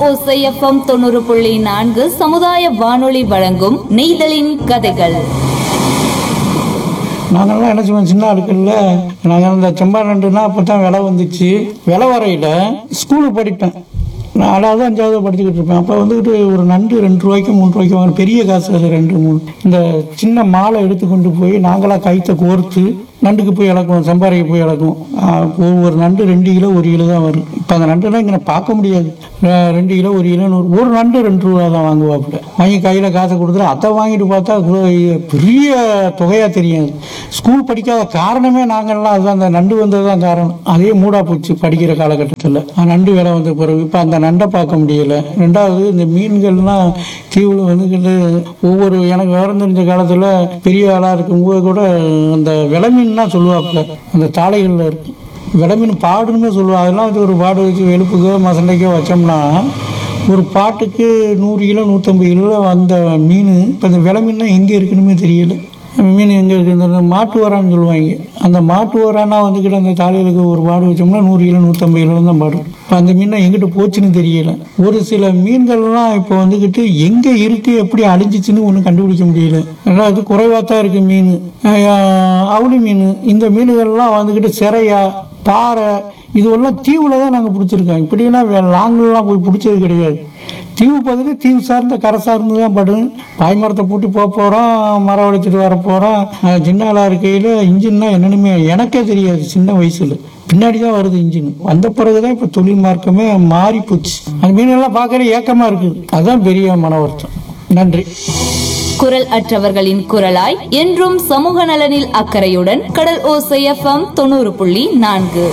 ஓசைஎஃப்எம் தொண்ணூறு புள்ளி நான்கு சமுதாய வானொலி வழங்கும் நெய்தலின் கதைகள் நாங்கள்லாம் என்ன செய்வோம் சின்ன ஆட்களில் நாங்கள் அந்த செம்பா நண்டுனா அப்போ தான் விலை வந்துச்சு விலை வரையில் ஸ்கூலுக்கு படிப்பேன் நாலாவது அஞ்சாவது படிச்சுக்கிட்டு இருப்பேன் அப்போ வந்துக்கிட்டு ஒரு நண்டு ரெண்டு ரூபாய்க்கு மூணு ரூபாய்க்கு வாங்க பெரிய காசு அது ரெண்டு மூணு இந்த சின்ன மாலை எடுத்து கொண்டு போய் நாங்களாக கைத்தை கோர்த்து நண்டுக்கு போய் இழக்குவோம் செம்பாறைக்கு போய் இழக்குவோம் ஆஹ் ஒவ்வொரு நண்டு ரெண்டு கிலோ ஒரு கிலோ தான் வரும் இப்போ அந்த நண்டுலாம் இங்கே பார்க்க முடியாது அஹ் ரெண்டு கிலோ ஒரு கிலோ நூறு ஒரு நண்டு ரெண்டு ரூபா தான் வாங்குவாப்புல வாங்கி கையில் காசை கொடுத்துட்டு அதை வாங்கிட்டு பார்த்தா கு- பெரிய தொகையாக தெரியாது ஸ்கூல் படிக்காத காரணமே நாங்கள்லாம் அதுதான் அந்த நண்டு வந்தது தான் காரணம் அதே மூடா போச்சு படிக்கிற காலகட்டத்தில் நண்டு விலை வந்த பிறகு இப்போ அந்த நண்டை பார்க்க முடியல ரெண்டாவது இந்த மீன்கள்லாம் தீவில் வந்துக்கிட்டு ஒவ்வொரு எனக்கு விவரம் தெரிஞ்ச காலத்தில் பெரிய ஆளாக இருக்கும்போது கூட அந்த விலை மீன்னா சொல்லுவாப்புல அந்த தாளைகளில் இருக்கு விலை மீன் பாடுன்னு சொல்லுவாங்க அதெல்லாம் வச்சு ஒரு பாடு வச்சு வெளுப்புக்கோ மசண்டைக்கோ வச்சோம்னா ஒரு பாட்டுக்கு நூறு கிலோ நூற்றம்பது கிலோ வந்த மீன் இப்போ இந்த விலை மீன்னா எங்கே இருக்குன்னு தெரியல மீன் எங்கே இருக்குது இந்த மாட்டு வரான்னு சொல்லுவாங்க அந்த மாட்டு வரானா வந்துக்கிட்டு அந்த தாலிகளுக்கு ஒரு பாடு வச்சோம்னா நூறு கிலோ நூற்றம்பது கிலோ தான் பாடும் இப்போ அந்த மீனை எங்கிட்ட போச்சுன்னு தெரியல ஒரு சில மீன்கள்லாம் இப்போ வந்துக்கிட்டு எங்கே இருக்கு எப்படி அழிஞ்சிச்சுன்னு ஒன்றும் கண்டுபிடிக்க முடியல ரெண்டாவது குறைவாக தான் இருக்குது மீன் அஹ் அவுளி மீன் இந்த மீன்கள்லாம் வந்துக்கிட்டு சிறையா பாறை இதுவெல்லாம் தீவில் தான் நாங்கள் பிடிச்சிருக்கோம் இப்படியெல்லாம் லாங்கெல்லாம் போய் பிடிச்சது கிடையாது தீவு பார்த்துட்டு தீவு சார்ந்த கரை சார்ந்து தான் படும் பாய்மரத்தை பூட்டி போக போகிறோம் மரம் வளைச்சிட்டு வர போகிறோம் சின்ன ஆளாக இருக்கையில் இன்ஜின்னா என்னென்னுமே எனக்கே தெரியாது சின்ன வயசில் பின்னாடி தான் வருது இன்ஜின் வந்த பிறகு தான் இப்போ தொழில் மார்க்கமே மாறி போச்சு அந்த மீனெல்லாம் பார்க்கற ஏக்கமாக இருக்குது அதுதான் பெரிய மன வருத்தம் நன்றி குரல் அற்றவர்களின் குரலாய் என்றும் சமூக நலனில் அக்கறையுடன் கடல் ஓசைஎஃப்எம் தொண்ணூறு புள்ளி நான்கு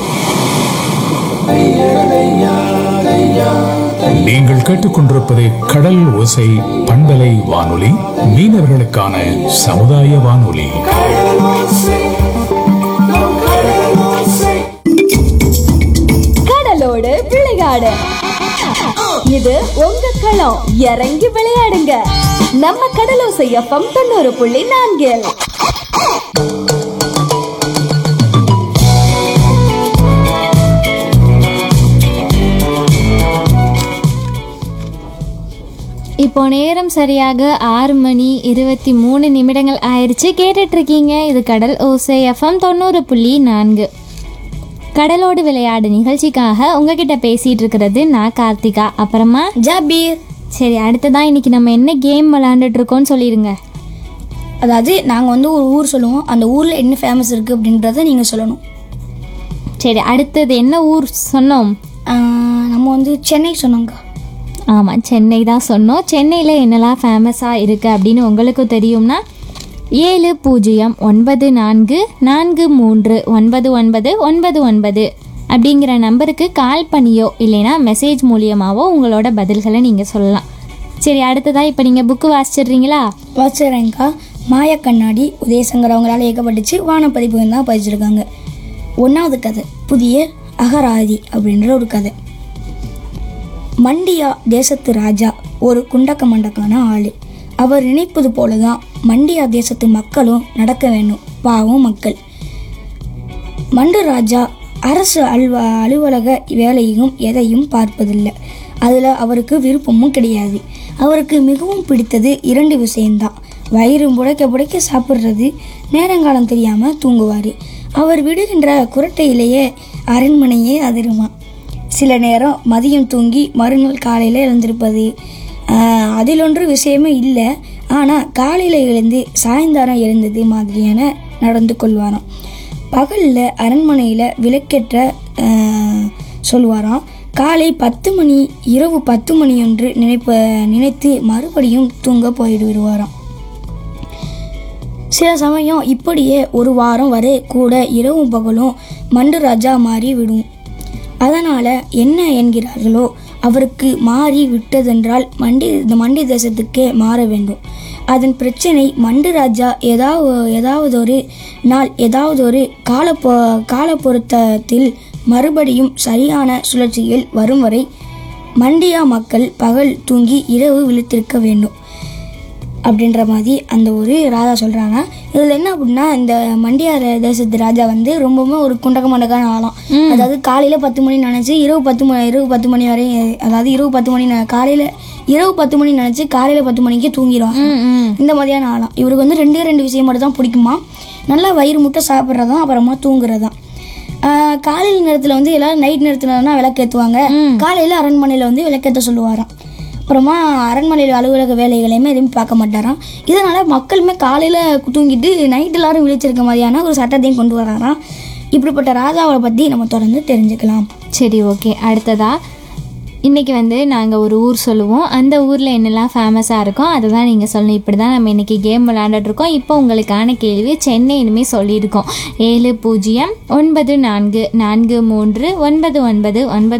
நீங்கள் கேட்டுக்கொண்டிருப்பது கடல் ஓசை பண்பலை வானொலி மீனவர்களுக்கான சமுதாய வானொலி கடலோடு விளையாடு இது உங்க களம் இறங்கி விளையாடுங்க நம்ம கடலோசை எஃப்எம் தொண்ணூறு புள்ளி நான்கில் இப்போ நேரம் சரியாக ஆறு மணி இருபத்தி மூணு நிமிடங்கள் ஆயிடுச்சு கேட்டுட்டு இருக்கீங்க இது கடல் ஓசை எஃப்எம் தொண்ணூறு புள்ளி நான்கு கடலோடு விளையாடு நிகழ்ச்சிக்காக உங்ககிட்ட பேசிட்டு இருக்கிறது நான் கார்த்திகா அப்புறமா ஜாபீர் சரி அடுத்ததான் இன்னைக்கு நம்ம என்ன கேம் விளையாண்டுட்டு இருக்கோம்னு சொல்லிடுங்க அதாவது நாங்கள் வந்து ஒரு ஊர் சொல்லுவோம் அந்த ஊரில் என்ன ஃபேமஸ் இருக்குது அப்படின்றத நீங்கள் சொல்லணும் சரி அடுத்தது என்ன ஊர் சொன்னோம் ஆஹ் நம்ம வந்து சென்னை சொன்னோங்க ஆமாம் சென்னை தான் சொன்னோம் சென்னையில் என்னெல்லாம் ஃபேமஸாக இருக்குது அப்படின்னு உங்களுக்கும் தெரியும்னா ஏழு பூஜ்ஜியம் ஒன்பது நான்கு நான்கு மூன்று ஒன்பது ஒன்பது ஒன்பது ஒன்பது அப்படிங்கிற நம்பருக்கு கால் பண்ணியோ இல்லைன்னா மெசேஜ் மூலியமாவோ உங்களோட பதில்களை நீங்கள் சொல்லலாம் சரி அடுத்ததாக இப்போ நீங்கள் புக்கு வாசிச்சிடுறீங்களா வாட்சரங்கா மாய கண்ணாடி உதயசங்கர் அவங்களால இயக்கப்பட்டுச்சு வானப்பதிப்பு தான் பதிச்சிருக்காங்க ஒன்றாவது கதை புதிய அகராதி அப்படின்ற ஒரு கதை மண்டியா தேசத்து ராஜா ஒரு குண்டக்க மண்டக்கான ஆளு அவர் நினைப்பது போல தான் மண்டியா தேசத்து மக்களும் நடக்க வேணும் பாவம் மக்கள் மண்டு ராஜா அரசு அல்வ அலுவலக வேலையும் எதையும் பார்ப்பதில்லை அதில் அவருக்கு விருப்பமும் கிடையாது அவருக்கு மிகவும் பிடித்தது இரண்டு விஷயம்தான் வயிறு புடைக்க புடைக்க சாப்பிட்றது நேரங்காலம் தெரியாமல் தூங்குவார் அவர் விடுகின்ற குரட்டையிலேயே அரண்மனையே அதிருமா சில நேரம் மதியம் தூங்கி மறுநாள் காலையில் எழுந்திருப்பது ஆஹ், அதில் ஒன்று விஷயமே இல்லை ஆனால் காலையில் எழுந்து சாயந்தரம் எழுந்தது மாதிரியான நடந்து கொள்வாராம் பகலில் அரண்மனையில் விளக்கேற்ற ஆஹ், சொல்வாராம் காலை பத்து மணி இரவு பத்து மணி என்று நினைப்ப நினைத்து மறுபடியும் தூங்க போயிடு விடுவாராம் சில சமயம் இப்படியே ஒரு வாரம் வரை கூட இரவும் பகலும் மண்டு ராஜா மாறி விடும் அதனால் என்ன என்கிறார்களோ அவருக்கு மாறி விட்டதென்றால் மண்டி இந்த மண்டி தேசத்துக்கே மாற வேண்டும் அதன் பிரச்சனை மண்டு ராஜா ஏதாவது ஏதாவது ஒரு நாள் ஏதாவது ஒரு கால பொ கால பொருத்தத்தில் மறுபடியும் சரியான சுழற்சியில் வரும் வரை மண்டியா மக்கள் பகல் தூங்கி இரவு விழித்திருக்க வேண்டும் அப்படின்ற மாதிரி அந்த ஒரு ராஜா சொல்கிறாங்க இதில் என்ன அப்படின்னா இந்த மண்டியார் தேசத்து ராஜா வந்து ரொம்பவுமே ஒரு குண்டக்க மண்டக்கான ஆளாம் அதாவது காலையில் பத்து மணி நினச்சி இரவு பத்து மணி இரவு பத்து மணி வரை அதாவது இரவு பத்து மணி காலையில் இரவு பத்து மணி நினச்சி காலையில் பத்து மணிக்கு தூங்கிடுவாங்க இந்த மாதிரியான ஆளாம் இவருக்கு வந்து ரெண்டே ரெண்டு விஷயம் மட்டும் தான் பிடிக்குமா நல்லா வயிறு முட்டை சாப்பிட்றதும் அப்புறமா தூங்குறதும் காலையில் நேரத்தில் வந்து எல்லாரும் நைட் நேரத்துலனா விளக்கேற்றுவாங்க காலையில் அரண்மனையில் வந்து விளக்கேற்ற சொல்லுவாராம் அப்புறமா அரண்மனையில் அலுவலக வேலைகளையுமே எதுவுமே பார்க்க மாட்டாராம் இதனால மக்களுமே காலையில் தூங்கிட்டு நைட் எல்லாரும் விழிச்சிருக்க மாதிரியான ஒரு சட்டத்தையும் கொண்டு வராராம் இப்படிப்பட்ட ராஜாவை பற்றி நம்ம தொடர்ந்து தெரிஞ்சுக்கலாம் சரி ஓகே அடுத்ததா இன்னைக்கு வந்து நாங்கள் ஒரு ஊர் சொல்லுவோம் அந்த ஊரில் என்னெல்லாம் ஃபேமஸாக இருக்கும் அதை தான் நீங்கள் சொல்லணும் இப்படி தான் நம்ம இன்னைக்கு கேம் விளையாண்டுட்டு இருக்கோம் இப்போ உங்களுக்கான கேள்வி சென்னை இனிமேல் சொல்லியிருக்கோம் ஏழு பூஜ்ஜியம் ஒன்பது நான்கு நான்கு மூன்று ஒன்பது ஒன்பது ஒன்பது